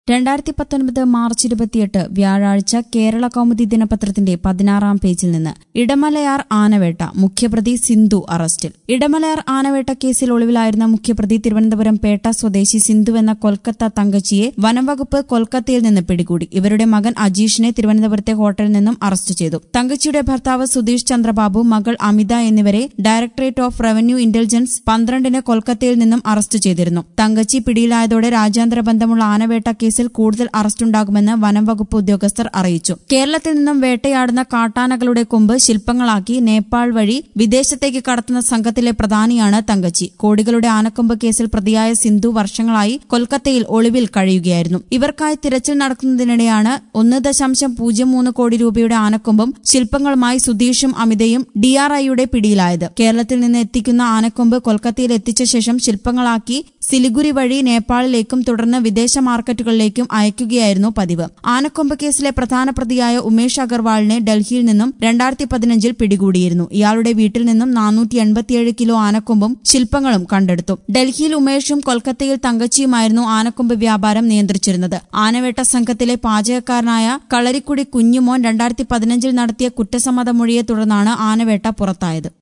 രണ്ടായിരത്തി പത്തൊൻപത് മാർച്ച് ഇരുപത്തിയെട്ട് വ്യാഴാഴ്ച കേരള കൗമുദി ദിനപത്രത്തിന്റെ പതിനാറാം പേജിൽ നിന്ന് ഇടമലയാർ ആനവേട്ട മുഖ്യപ്രതി സിന്ധു അറസ്റ്റിൽ ഇടമലയാർ ആനവേട്ട കേസിൽ ഒളിവിലായിരുന്ന മുഖ്യപ്രതി തിരുവനന്തപുരം പേട്ട സ്വദേശി സിന്ധു എന്ന കൊൽക്കത്ത തങ്കച്ചിയെ വനംവകുപ്പ് കൊൽക്കത്തയിൽ നിന്ന് പിടികൂടി ഇവരുടെ മകൻ അജീഷിനെ തിരുവനന്തപുരത്തെ ഹോട്ടലിൽ നിന്നും അറസ്റ്റ് ചെയ്തു തങ്കച്ചിയുടെ ഭർത്താവ് സുധീഷ് ചന്ദ്രബാബു മകൾ അമിത എന്നിവരെ ഡയറക്ടറേറ്റ് ഓഫ് റവന്യൂ ഇന്റലിജൻസ് പന്ത്രണ്ടിന് കൊൽക്കത്തയിൽ നിന്നും അറസ്റ്റ് ചെയ്തിരുന്നു തങ്കച്ചി പിടിയിലായതോടെ രാജ്യാന്തര ബന്ധമുള്ള ആനവേട്ട കേസിൽ കൂടുതൽ അറസ്റ്റുണ്ടാകുമെന്ന് വനം വകുപ്പ് ഉദ്യോഗസ്ഥർ അറിയിച്ചു കേരളത്തിൽ നിന്നും വേട്ടയാടുന്ന കാട്ടാനകളുടെ കൊമ്പ് ശില്പങ്ങളാക്കി നേപ്പാൾ വഴി വിദേശത്തേക്ക് കടത്തുന്ന സംഘത്തിലെ പ്രധാനിയാണ് തങ്കച്ചി കോടികളുടെ ആനക്കൊമ്പ് കേസിൽ പ്രതിയായ സിന്ധു വർഷങ്ങളായി കൊൽക്കത്തയിൽ ഒളിവിൽ കഴിയുകയായിരുന്നു ഇവർക്കായി തിരച്ചിൽ നടക്കുന്നതിനിടെയാണ് ഒന്ന് ദശാംശം പൂജ്യം മൂന്ന് കോടി രൂപയുടെ ആനക്കൊമ്പും ശില്പങ്ങളുമായി സുധീഷും അമിതയും ഡിആർഐയുടെ പിടിയിലായത് കേരളത്തിൽ നിന്ന് എത്തിക്കുന്ന ആനക്കൊമ്പ് കൊൽക്കത്തയിൽ എത്തിച്ച ശേഷം ശില്പങ്ങളാക്കി സിലിഗുരി വഴി നേപ്പാളിലേക്കും തുടർന്ന് വിദേശ മാർക്കറ്റുകളിലേക്കും അയക്കുകയായിരുന്നു പതിവ് ആനക്കൊമ്പ് കേസിലെ പ്രധാന പ്രതിയായ ഉമേഷ് അഗർവാളിനെ ഡൽഹിയിൽ നിന്നും രണ്ടായിരത്തി പതിനഞ്ചിൽ പിടികൂടിയിരുന്നു ഇയാളുടെ വീട്ടിൽ നിന്നും നാനൂറ്റി എൺപത്തിയേഴ് കിലോ ആനക്കൊമ്പും ശില്പങ്ങളും കണ്ടെടുത്തു ഡൽഹിയിൽ ഉമേഷും കൊൽക്കത്തയിൽ തങ്കച്ചിയുമായിരുന്നു ആനക്കൊമ്പ് വ്യാപാരം നിയന്ത്രിച്ചിരുന്നത് ആനവേട്ട സംഘത്തിലെ പാചകക്കാരനായ കളരിക്കുടി കുഞ്ഞുമോൻ രണ്ടായിരത്തി പതിനഞ്ചിൽ നടത്തിയ കുറ്റസമ്മത മൊഴിയെ തുടർന്നാണ് ആനവേട്ട പുറത്തായത്